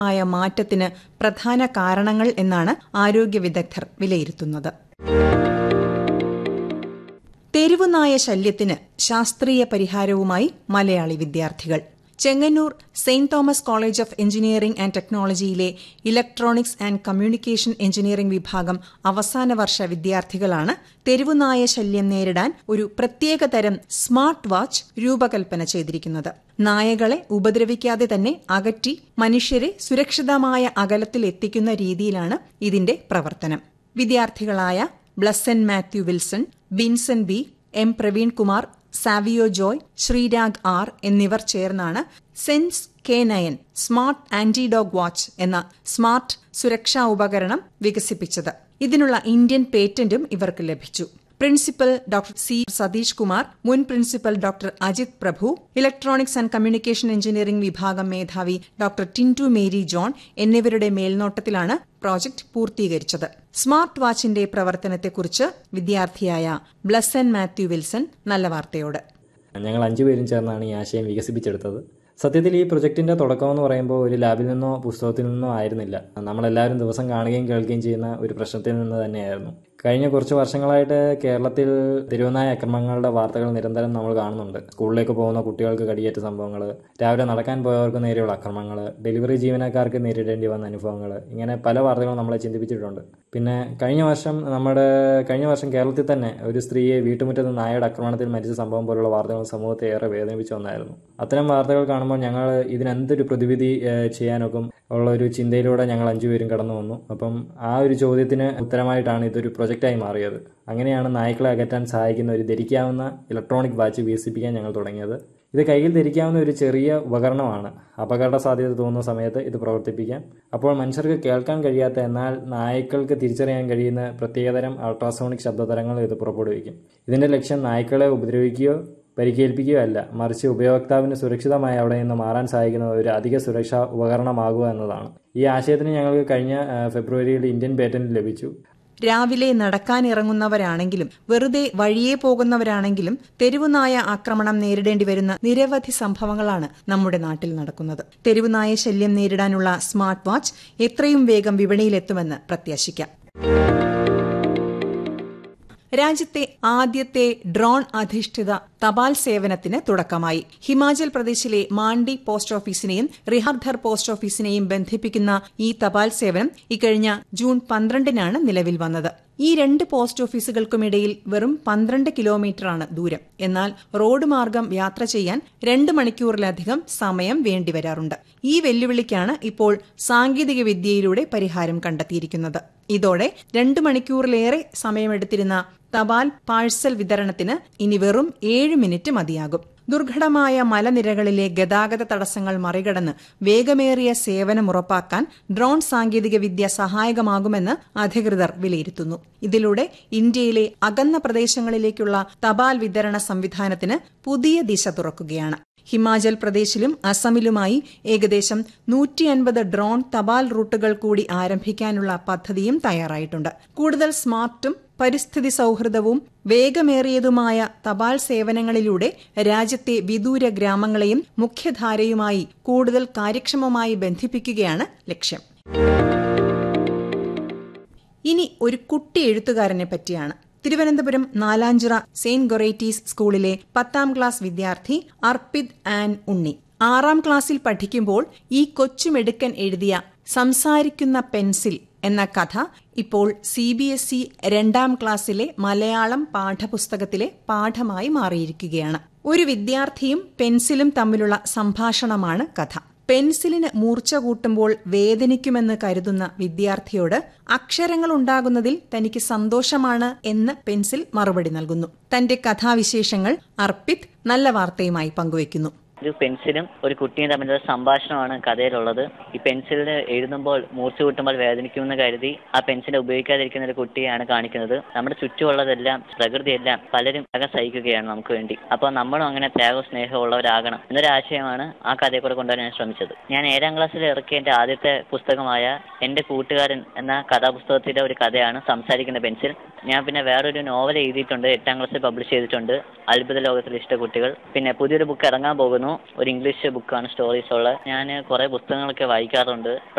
ആയ മാറ്റത്തിന് പ്രധാന കാരണങ്ങൾ എന്നാണ് ആരോഗ്യ വിദഗ്ധർ വിലയിരുത്തുന്നത് തെരുവുനായ ശല്യത്തിന് ശാസ്ത്രീയ പരിഹാരവുമായി മലയാളി വിദ്യാർത്ഥികൾ Chengannur saint Thomas college of engineering and ടെക്നോളജിയിലെ ഇലക്ട്രോണിക്സ് ആൻഡ് കമ്മ്യൂണിക്കേഷൻ എഞ്ചിനീയറിംഗ് വിഭാഗം അവസാന വർഷ വിദ്യാർത്ഥികളാണ് തെരുവുനായ ശല്യം നേരിടാൻ ഒരു പ്രത്യേകതരം സ്മാർട്ട് വാച്ച് രൂപകൽപ്പന ചെയ്തിരിക്കുന്നത് നായകളെ ഉപദ്രവിക്കാതെ തന്നെ അകറ്റി മനുഷ്യരെ സുരക്ഷിതമായ അകലത്തിൽ എത്തിക്കുന്ന രീതിയിലാണ് ഇതിന്റെ പ്രവർത്തനം വിദ്യാർത്ഥികളായ Blessen Mathew Wilson Vinson B M Praveen Kumar Savio Joy Sreerag R എന്നിവർ ചേർന്നാണ് sense K nine smart antidog watch എന്ന സ്മാർട്ട് സുരക്ഷാ ഉപകരണം വികസിപ്പിച്ചത് ഇതിനുള്ള ഇന്ത്യൻ പേറ്റന്റും ഇവർക്ക് ലഭിച്ചു principal doctor C Satheesh Kumar മുൻ principal doctor Ajith Prabhu electronics and communication engineering വിഭാഗം മേധാവി ഡോക്ടർ ടിൻറ്റു മേരി ജോൺ എന്നിവരുടെ മേൽനോട്ടത്തിലാണ് പ്രോജക്ട് പൂർത്തീകരിച്ചത് സ്മാർട്ട് വാച്ചിന്റെ പ്രവർത്തനത്തെക്കുറിച്ച് വിദ്യാർത്ഥിയായ ബ്ലസ്സൻ മാത്യു വിൽസൺ നല്ല വാർത്തയോട് ഞങ്ങൾ അഞ്ചുപേരും ചേർന്നാണ് ഈ ആശയം വികസിപ്പിച്ചെടുത്തത് സത്യത്തിൽ ഈ പ്രൊജക്റ്റിൻ്റെ തുടക്കം എന്ന് പറയുമ്പോൾ ഒരു ലാബിൽ നിന്നോ പുസ്തകത്തിൽ നിന്നോ ആയിരുന്നില്ല നമ്മളെല്ലാവരും ദിവസം കാണുകയും കേൾക്കുകയും ചെയ്യുന്ന ഒരു പ്രശ്നത്തിൽ നിന്ന് തന്നെയായിരുന്നു കഴിഞ്ഞ കുറച്ച് വർഷങ്ങളായിട്ട് കേരളത്തിൽ തിരുവനായ അക്രമങ്ങളുടെ വാർത്തകൾ നിരന്തരം നമ്മൾ കാണുന്നുണ്ട് സ്കൂളിലേക്ക് പോകുന്ന കുട്ടികൾക്ക് കടിയേറ്റ സംഭവങ്ങൾ രാവിലെ നടക്കാൻ പോയവർക്ക് നേരെയുള്ള അക്രമങ്ങൾ ഡെലിവറി ജീവനക്കാർക്ക് നേരിടേണ്ടി വന്ന അനുഭവങ്ങൾ ഇങ്ങനെ പല വാർത്തകളും നമ്മളെ ചിന്തിപ്പിച്ചിട്ടുണ്ട് പിന്നെ കഴിഞ്ഞ വർഷം നമ്മുടെ കഴിഞ്ഞ വർഷം കേരളത്തിൽ തന്നെ ഒരു സ്ത്രീയെ വീട്ടുമുറ്റത്ത് നായയുടെ ആക്രമണത്തിൽ മരിച്ച സംഭവം പോലുള്ള വാർത്തകൾ സമൂഹത്തെ ഏറെ വേദനിപ്പിച്ചു വന്നായിരുന്നു അത്തരം വാർത്തകൾ കാണുമ്പോൾ ഞങ്ങൾ ഇതിനെന്തൊരു പ്രതിവിധി ചെയ്യാനൊക്കും ഉള്ള ഒരു ചിന്തയിലൂടെ ഞങ്ങൾ അഞ്ചുപേരും കടന്നു വന്നു അപ്പം ആ ഒരു ചോദ്യത്തിന് ഉത്തരമായിട്ടാണ് ഇതൊരു പ്രൊജക്റ്റായി മാറിയത് അങ്ങനെയാണ് നായ്ക്കളെ അകറ്റാൻ സഹായിക്കുന്ന ഒരു ധരിക്കാവുന്ന ഇലക്ട്രോണിക് വാച്ച് വികസിപ്പിക്കാൻ ഞങ്ങൾ തുടങ്ങിയത് ഇത് കയ്യിൽ ധരിക്കാവുന്ന ഒരു ചെറിയ ഉപകരണമാണ് അപകട സാധ്യത തോന്നുന്ന സമയത്ത് ഇത് പ്രവർത്തിപ്പിക്കാം അപ്പോൾ മനുഷ്യർക്ക് കേൾക്കാൻ കഴിയാത്ത എന്നാൽ നായ്ക്കൾക്ക് തിരിച്ചറിയാൻ കഴിയുന്ന പ്രത്യേകതരം അൾട്രാസോണിക് ശബ്ദതരങ്ങൾ ഇത് പുറപ്പെടുവിക്കും ഇതിന്റെ ലക്ഷ്യം നായ്ക്കളെ ഉപദ്രവിക്കുകയോ പരിക്കേൽപ്പിക്കുകയോ അല്ല മറിച്ച് ഉപയോക്താവിന് സുരക്ഷിതമായി അവിടെ നിന്ന് മാറാൻ സഹായിക്കുന്ന ഒരു അധിക സുരക്ഷാ ഉപകരണമാകുക എന്നതാണ് ഈ ആശയത്തിന് ഞങ്ങൾക്ക് കഴിഞ്ഞ ഫെബ്രുവരിയിൽ ഇന്ത്യൻ പേറ്റന്റ് ലഭിച്ചു രാവിലെ നടക്കാനിറങ്ങുന്നവരാണെങ്കിലും വെറുതെ വഴിയെ പോകുന്നവരാണെങ്കിലും തെരുവുനായ ആക്രമണം നേരിടേണ്ടി വരുന്ന നിരവധി സംഭവങ്ങളാണ് നമ്മുടെ നാട്ടിൽ നടക്കുന്നത് തെരുവുനായ ശല്യം നേരിടാനുള്ള സ്മാർട്ട് വാച്ച് എത്രയും വേഗം വിപണിയിലെത്തുമെന്ന് പ്രത്യാശിക്കാം രാജ്യത്തെ ആദ്യത്തെ ഡ്രോൺ അധിഷ്ഠിത തപാൽ സേവനത്തിന് തുടക്കമായി ഹിമാചൽ പ്രദേശിലെ മാണ്ഡി പോസ്റ്റ് ഓഫീസിനെയും റിഹർധർ പോസ്റ്റ് ഓഫീസിനെയും ബന്ധിപ്പിക്കുന്ന ഈ തപാൽ സേവനം ഇക്കഴിഞ്ഞ ജൂൺ പന്ത്രണ്ടിനാണ് നിലവിൽ വന്നത് ഈ രണ്ട് പോസ്റ്റ് ഓഫീസുകൾക്കുമിടയിൽ വെറും പന്ത്രണ്ട് കിലോമീറ്ററാണ് ദൂരം എന്നാൽ റോഡ് മാർഗം യാത്ര ചെയ്യാൻ രണ്ട് മണിക്കൂറിലധികം സമയം വേണ്ടിവരാറുണ്ട് ഈ വെല്ലുവിളിക്കാണ് ഇപ്പോൾ സാങ്കേതിക വിദ്യയിലൂടെ പരിഹാരം കണ്ടെത്തിയിരിക്കുന്നത് ഇതോടെ രണ്ട് മണിക്കൂറിലേറെ സമയമെടുത്തിരുന്ന തപാൽ പാഴ്സൽ വിതരണത്തിന് ഇനി വെറും ഏഴ് മിനിറ്റ് മതിയാകും ദുർഘടമായ മലനിരകളിലെ ഗതാഗത തടസ്സങ്ങൾ മറികടന്ന് വേഗമേറിയ സേവനം ഉറപ്പാക്കാൻ ഡ്രോൺ സാങ്കേതികവിദ്യ സഹായകമാകുമെന്ന് അധികൃതർ വിലയിരുത്തുന്നു ഇതിലൂടെ ഇന്ത്യയിലെ അകന്ന പ്രദേശങ്ങളിലേക്കുള്ള തപാൽ വിതരണ സംവിധാനത്തിന് പുതിയ ദിശ തുറക്കുകയാണ് ഹിമാചൽ പ്രദേശിലും അസമിലുമായി ഏകദേശം നൂറ്റി അൻപത് ഡ്രോൺ തപാൽ റൂട്ടുകൾ കൂടി ആരംഭിക്കാനുള്ള പദ്ധതിയും തയ്യാറായിട്ടുണ്ട് കൂടുതൽ സ്മാർട്ടും പരിസ്ഥിതി സൌഹൃദവും വേഗമേറിയതുമായ തപാൽ സേവനങ്ങളിലൂടെ രാജ്യത്തെ വിദൂര ഗ്രാമങ്ങളെയും മുഖ്യധാരയുമായി കൂടുതൽ കാര്യക്ഷമമായി ബന്ധിപ്പിക്കുകയാണ് ലക്ഷ്യം ഇനി ഒരു കുട്ടി എഴുത്തുകാരനെ പറ്റിയാണ് തിരുവനന്തപുരം നാലാഞ്ചിറ സെയിന്റ് ഗൊറേറ്റീസ് സ്കൂളിലെ പത്താം ക്ലാസ് വിദ്യാർത്ഥി അർപ്പിത് ആൻ ഉണ്ണി ആറാം ക്ലാസ്സിൽ പഠിക്കുമ്പോൾ ഈ കൊച്ചുമെടുക്കൻ എഴുതിയ സംസാരിക്കുന്ന പെൻസിൽ എന്ന കഥ ഇപ്പോൾ സി ബി എസ് ഇ രണ്ടാം ക്ലാസ്സിലെ മലയാളം പാഠപുസ്തകത്തിലെ പാഠമായി മാറിയിരിക്കുകയാണ് ഒരു വിദ്യാർത്ഥിയും പെൻസിലും തമ്മിലുള്ള സംഭാഷണമാണ് കഥ പെൻസിലിന് മൂർച്ച കൂട്ടുമ്പോൾ വേദനിക്കുമെന്ന് കരുതുന്ന വിദ്യാർത്ഥിയോട് അക്ഷരങ്ങൾ ഉണ്ടാകുന്നതിൽ തനിക്ക് സന്തോഷമാണ് എന്ന് പെൻസിൽ മറുപടി നൽകുന്നു തന്റെ കഥാവിശേഷങ്ങൾ അർപ്പിത് നല്ല വാർത്തയുമായി പങ്കുവയ്ക്കുന്നു ഒരു പെൻസിലും ഒരു കുട്ടിയും തമ്മിലുള്ള സംഭാഷണമാണ് കഥയിലുള്ളത് ഈ പെൻസിലിൽ എഴുതുമ്പോൾ മൂർച്ച കൂട്ടുമ്പോൾ വേദനിക്കുമെന്ന് കരുതി ആ പെൻസിൽ ഉപയോഗിക്കാതിരിക്കുന്ന ഒരു കുട്ടിയാണ് കാണിക്കുന്നത് നമ്മുടെ ചുറ്റുമുള്ളതെല്ലാം പ്രകൃതിയെല്ലാം പലരും ത്യാഗം സഹിക്കുകയാണ് നമുക്ക് വേണ്ടി അപ്പോൾ നമ്മളും അങ്ങനെ ത്യാഗവും സ്നേഹവും ഉള്ളവരാകണം എന്നൊരു ആശയമാണ് ആ കഥയെ കൂടെ കൊണ്ടുവരാൻ ഞാൻ ശ്രമിച്ചത് ഞാൻ ഏഴാം ക്ലാസ്സിൽ ഇറക്കിയ എൻ്റെ ആദ്യത്തെ പുസ്തകമായ എൻ്റെ കൂട്ടുകാരൻ എന്ന കഥാപുസ്തകത്തിലെ ഒരു കഥയാണ് സംസാരിക്കുന്ന പെൻസിൽ ഞാൻ പിന്നെ വേറൊരു നോവൽ എഴുതിയിട്ടുണ്ട് എട്ടാം ക്ലാസ്സിൽ പബ്ലിഷ് ചെയ്തിട്ടുണ്ട് അത്ഭുത ലോകത്തിലെ ഇഷ്ട കുട്ടികൾ പിന്നെ പുതിയൊരു ബുക്ക് ഇറങ്ങാൻ പോകുന്നു ഒരു ഇംഗ്ലീഷ് ബുക്കാണ് സ്റ്റോറീസ് ഉള്ളത് ഞാൻ കുറേ പുസ്തകങ്ങളൊക്കെ വായിക്കാറുണ്ട്